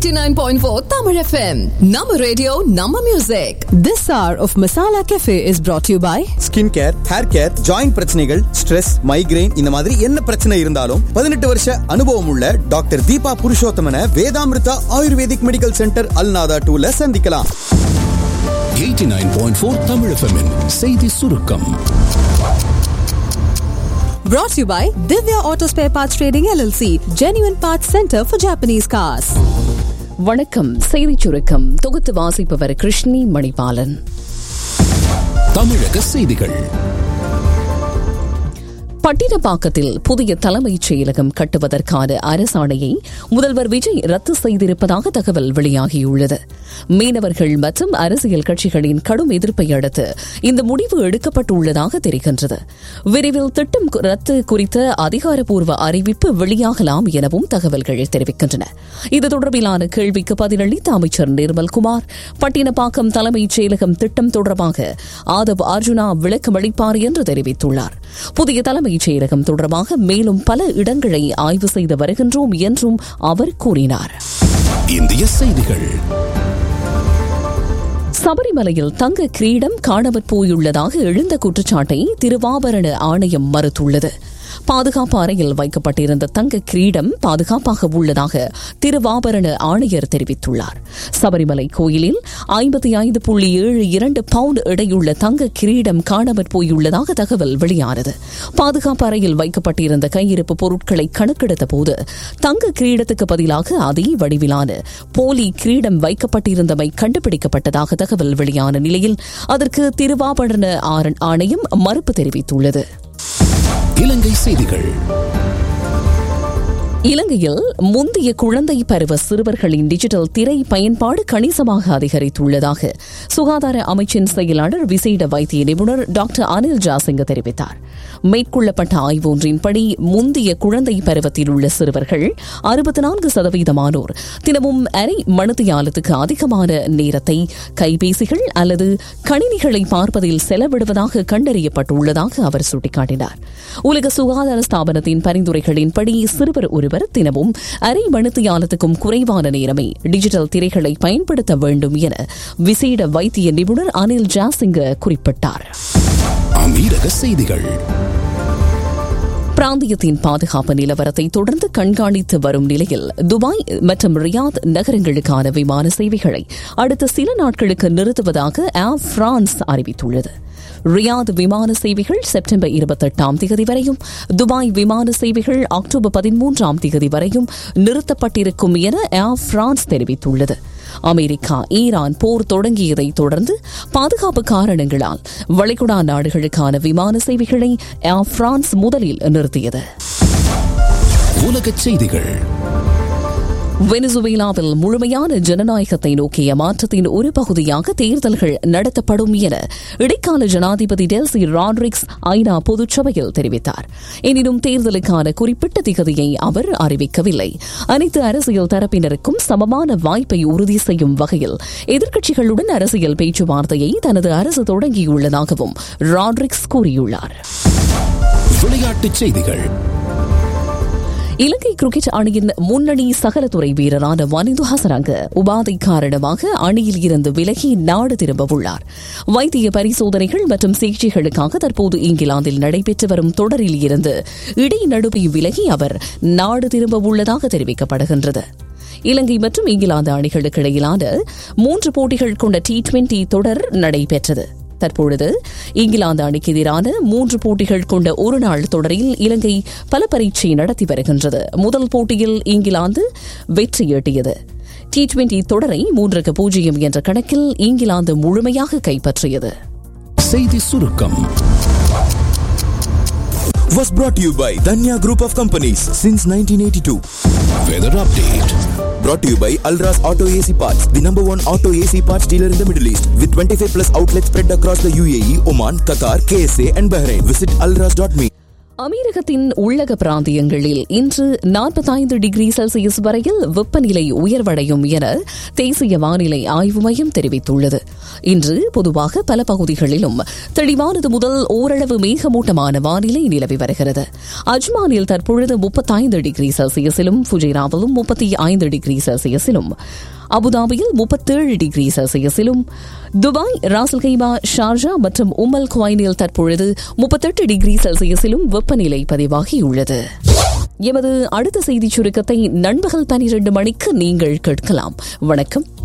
89.4 Tamil FM. Nama radio, Nama music. This hour of Masala Cafe is brought to you by skin care hair care joint பிரச்சனைகள் stress migraine இந்த மாதிரி என்ன பிரச்சனை இருந்தாலும் பதினெட்டு வருஷ அனுபவம் உள்ள doctor Deepa Purushothaman Vedamrutha ayurvedic medical centre அல்நாதா டூல சந்திக்கலாம் 89.4 Tamil FM -இன் செய்தி சுருக்கம் brought to you by Divya Auto Spare Parts Trading LLC, Genuine Parts Center for Japanese Cars. வணக்கம் செய்திச் சுருக்கம் தொகுத்து வாசிப்பவர் கிருஷ்ணி மணிபாலன் தமிழக செய்திகள் பட்டினப்பாக்கத்தில் புதிய தலைமைச் செயலகம் கட்டுவதற்கான அரசாணையை முதல்வர் விஜய் ரத்து செய்திருப்பதாக தகவல் வெளியாகியுள்ளது மீனவர்கள் மற்றும் அரசியல் கட்சிகளின் கடும் எதிர்ப்பை அடுத்து இந்த முடிவு எடுக்கப்பட்டுள்ளதாக தெரிகின்றது விரைவில் திட்டம் கு- ரத்து குறித்த அதிகாரப்பூர்வ அறிவிப்பு வெளியாகலாம் எனவும் தகவல்கள் தெரிவிக்கின்றன இது தொடர்பிலான கேள்விக்கு பதிலளித்த அமைச்சர் நிர்மல்குமார் பட்டினப்பாக்கம் தலைமைச் செயலகம் திட்டம் தொடர்பாக ஆதவ் அர்ஜுனா விளக்கமளிப்பார் என்று தெரிவித்துள்ளார் புதிய தலைமைச் செயலகம் தொடர்பாக மேலும் பல இடங்களை ஆய்வு செய்து வருகின்றோம் என்றும் அவர் கூறினார் இந்திய செய்திகள் சபரிமலையில் தங்க கிரீடம் காணாமற் போயுள்ளதாக எழுந்த குற்றச்சாட்டை திருவாபரண ஆணையம் மறுத்துள்ளது பாதுகாப்பு அறையில் வைக்கப்பட்டிருந்த தங்க கிரீடம் பாதுகாப்பாக உள்ளதாக திருவாபரண ஆணையர் தெரிவித்துள்ளார் சபரிமலை கோயிலில் ஐம்பத்தி ஐந்து புள்ளி ஏழு இரண்டு பவுண்ட் எடையுள்ள தங்க கிரீடம் காணாமற் போயுள்ளதாக தகவல் வெளியானது பாதுகாப்பு அறையில் வைக்கப்பட்டிருந்த கையிருப்பு பொருட்களை கணக்கெடுத்த போது தங்க கிரீடத்துக்கு பதிலாக அதே வடிவிலான போலி கிரீடம் வைக்கப்பட்டிருந்தமை கண்டுபிடிக்கப்பட்டதாக தகவல் வெளியான நிலையில் அதற்கு திருவாபரண ஆரண் ஆணையம் மறுப்பு தெரிவித்துள்ளது இலங்கை செய்திகள் இலங்கையில் முந்தைய குழந்தை பருவ சிறுவர்களின் டிஜிட்டல் திரை பயன்பாடு கணிசமாக அதிகரித்துள்ளதாக சுகாதார அமைச்சின் செயலாளர் விசேட வைத்திய நிபுணர் டாக்டர் அனில் ஜாசிங்க தெரிவித்தார் மேற்கொள்ளப்பட்ட ஆய்வொன்றின்படி முந்தைய குழந்தை பருவத்தில் உள்ள சிறுவர்கள் அறுபத்தி நான்கு சதவீதமானோர் தினமும் அரை மணித்தியாலத்துக்கு அதிகமான நேரத்தை கைபேசிகள் அல்லது கணினிகளை பார்ப்பதில் செலவிடுவதாக கண்டறியப்பட்டுள்ளதாக அவர் சுட்டிக்காட்டினார் உலக சுகாதார ஸ்தாபனத்தின் பரிந்துரைகளின்படி சிறுவர் ஒருவர் தினமும் அரை மணித்தியாலத்துக்கும் குறைவான நேரமே டிஜிட்டல் திரைகளை பயன்படுத்த வேண்டும் என விசேட வைத்திய நிபுணர் அனில் ஜாசிங்க குறிப்பிட்டார் அமீரக செய்திகள் பிராந்தியத்தின் பாதுகாப்பு நிலவரத்தை தொடர்ந்து கண்காணித்து வரும் நிலையில் துபாய் மற்றும் ரியாத் நகரங்களுக்கான விமான சேவைகளை அடுத்த சில நாட்களுக்கு நிறுத்துவதாக ஏர் பிரான்ஸ் அறிவித்துள்ளது ரியாத் விமான சேவைகள் செப்டம்பர் இருபத்தெட்டாம் தேதி வரையும் துபாய் விமான சேவைகள் அக்டோபர் பதிமூன்றாம் தேதி வரையும் நிறுத்தப்பட்டிருக்கும் என ஏர் பிரான்ஸ் தெரிவித்துள்ளது அமெரிக்கா ஈரான் போர் தொடங்கியதை தொடர்ந்து பாதுகாப்பு காரணங்களால் வளைகுடா நாடுகளுக்கான விமான சேவைகளை ஏர் பிரான்ஸ் முதலில் நிறுத்தியது உலகச் செய்திகள் வெனிசுவேலாவில் முழுமையான ஜனநாயகத்தை நோக்கிய மாற்றத்தின் ஒரு பகுதியாக தேர்தல்கள் நடத்தப்படும் என இடைக்கால ஜனாதிபதி டெல்சி ராட்ரிக்ஸ் ஐநா பொதுச்சபையில் தெரிவித்தார் எனினும் தேர்தலுக்கான குறிப்பிட்ட திகதியை அவர் அறிவிக்கவில்லை அனைத்து அரசியல் தரப்பினருக்கும் சமமான வாய்ப்பை உறுதி செய்யும் வகையில் எதிர்க்கட்சிகளுடன் அரசியல் பேச்சுவார்த்தையை தனது அரசு தொடங்கியுள்ளதாகவும் ராட்ரிக்ஸ் கூறியுள்ளார் விளையாட்டுச் செய்திகள் இலங்கை கிரிக்கெட் அணியின் முன்னணி சகலத்துறை வீரரான வனிது ஹசரங்க உபாதை காரணமாக அணியில் இருந்து விலகி நாடு திரும்ப உள்ளார் வைத்திய பரிசோதனைகள் மற்றும் சிகிச்சைகளுக்காக தற்போது இங்கிலாந்தில் நடைபெற்று வரும் தொடரில் இருந்து இடைநடுவை விலகி அவர் நாடு திரும்ப உள்ளதாக தெரிவிக்கப்படுகின்றது இலங்கை மற்றும் இங்கிலாந்து அணிகளுக்கு இடையிலான மூன்று போட்டிகள் கொண்ட டி டுவெண்டி தொடர் நடைபெற்றது தற்பொழுது இங்கிலாந்து அணிக்கு எதிரான மூன்று போட்டிகள் கொண்ட ஒருநாள் தொடரில் இலங்கை பல பரீட்சை நடத்தி வருகின்றது முதல் போட்டியில் இங்கிலாந்து வெற்றி ஈட்டியது டி டுவெண்டி தொடரை மூன்றுக்கு பூஜ்ஜியம் என்ற கணக்கில் இங்கிலாந்து முழுமையாக கைப்பற்றியது செய்தி சுருக்கம் was brought to you by Danya Group of Companies since 1982. Weather update Brought to you by Alras Auto AC Parts, the number one auto AC parts dealer in the Middle East, with 25 plus outlets spread across the UAE, Oman, Qatar, KSA, and Bahrain. Visit alras.me. அமீரகத்தின் உள்ளக பிராந்தியங்களில் இன்று நாற்பத்தைந்து degree Celsius வரையில் வெப்பநிலை உயர்வடையும் என தேசிய வானிலை ஆய்வு மையம் தெரிவித்துள்ளது இன்று பொதுவாக பல பகுதிகளிலும் தெளிவானது முதல் ஓரளவு மேகமூட்டமான வானிலை நிலவி வருகிறது அஜ்மானில் தற்பொழுது முப்பத்தைந்து டிகிரி செல்சியஸிலும் ஃபுஜைராவிலும் முப்பத்தி ஐந்து டிகிரி செல்சியஸிலும் அபுதாபியில் முப்பத்தேழு டிகிரி செல்சியஸிலும் துபாய் ராசல் கைமா ஷார்ஜா மற்றும் உமல் குவைனில் தற்பொழுது முப்பத்தெட்டு டிகிரி செல்சியஸிலும் வெப்பநிலை பதிவாகியுள்ளது எமது அடுத்த செய்திச் சுருக்கத்தை நண்பகல் பனிரெண்டு மணிக்கு நீங்கள் கேட்கலாம் வணக்கம்